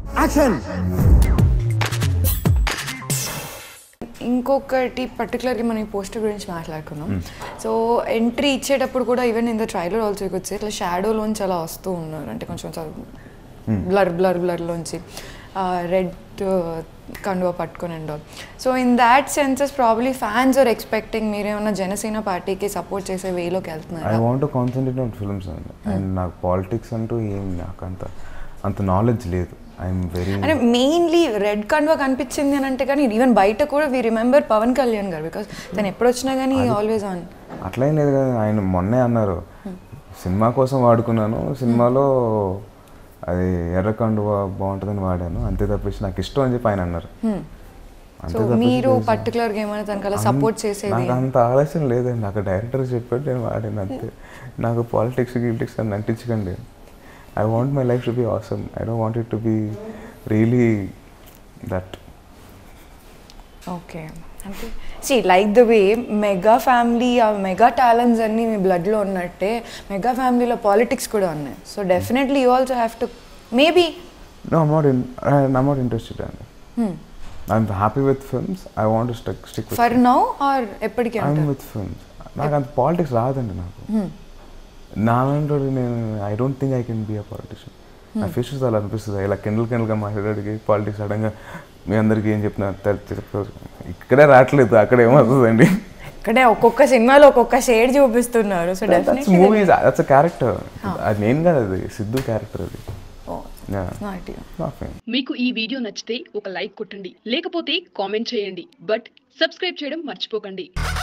Action ఇంకొకటి పర్టికులర్గా మనం ఈ పోస్టర్ గురించి మాట్లాడుకున్నాం సో ఎంట్రీ ఇచ్చేటప్పుడు కూడా even in the trailer also వచ్చి ఇట్లా షాడోలోంచి అలా వస్తూ ఉన్నారు అంటే కొంచెం బ్లర్ బ్లర్ బ్లర్లోంచి రెడ్ కండువా పట్టుకొని and so in that senses probably fans are expecting మీరేమన్నా జనసేన పార్టీకి సపోర్ట్ చేసే వేలోకి ఐ వెళ్తున్నారు want to concentrate on films అండి అండ్ నాకు పాలిటిక్స్ అంటూ ఏం నాకు అంత అంత నాలెడ్జ్ లేదు ఐఎమ్ వెరీ అంటే మెయిన్లీ రెడ్ కండువా కనిపించింది అని అంటే కానీ ఈవెన్ బయట కూడా వీ రిమెంబర్ పవన్ కళ్యాణ్ గారు బికాస్ తను ఎప్పుడు వచ్చినా కానీ ఆల్వేస్ ఆన్ అట్లా ఏం లేదు కదా ఆయన మొన్నే అన్నారు సినిమా కోసం వాడుకున్నాను సినిమాలో అది ఎర్రకండువ బాగుంటుందని వాడాను అంతే తప్పించి నాకు ఇష్టం అని చెప్పి ఆయన అన్నారు అంతే సో తప్పించి మీరు చేశాను. పర్టికులర్గా ఏమైనా తనకు అలా సపోర్ట్ చేసేది నాకు అంత ఆలోచన లేదండి నాకు డైరెక్టర్ చెప్పాడు నేను వాడాను అంతే నాకు పాలిటిక్స్ గిలిటిక్స్ అని అంటించకండి I want my life to be awesome I don't want it to be really that okay అంటే see like the way mega family ఆ మెగా టాలెంట్స్ అన్నీ మీ బ్లడ్లో ఉన్నట్టే మెగా ఫ్యామిలీలో పాలిటిక్స్ కూడా ఉన్నాయి so definitely you also have to maybe No, I'm not in. I'm not interested in it. I'm happy with films. I want to stick stick with. For now or ఎప్పటికీ I'm అంటారు with films. నాకు అంత politics రాదండి నాకు నా వెంటో నేను I don't think I can be a politician నా ఫేసెస్ అలా అనిపిస్తుంది ఇలా కిండల్ కిండల్గా మాట్లాడేటికి పాలిటిక్స్ సడన్గా మీ అందరికీ ఏం చెప్పిన ఇక్కడే రావట్లేదు అక్కడ ఏమవుతుందండి ఇక్కడే ఒక్కొక్క సినిమాలో ఒక్కొక్క షేడ్ చూపిస్తున్నారు so that's definitely movies that's a character అది నేను కాదు అది సిద్ధు క్యారెక్టర్ అది నాట్ యూ నా ఫైన్ మీకు ఈ వీడియో నచ్చితే ఒక లైక్ కొట్టండి లేకపోతే కామెంట్ చేయండి బట్ సబ్స్క్రైబ్ చేయడం మర్చిపోకండి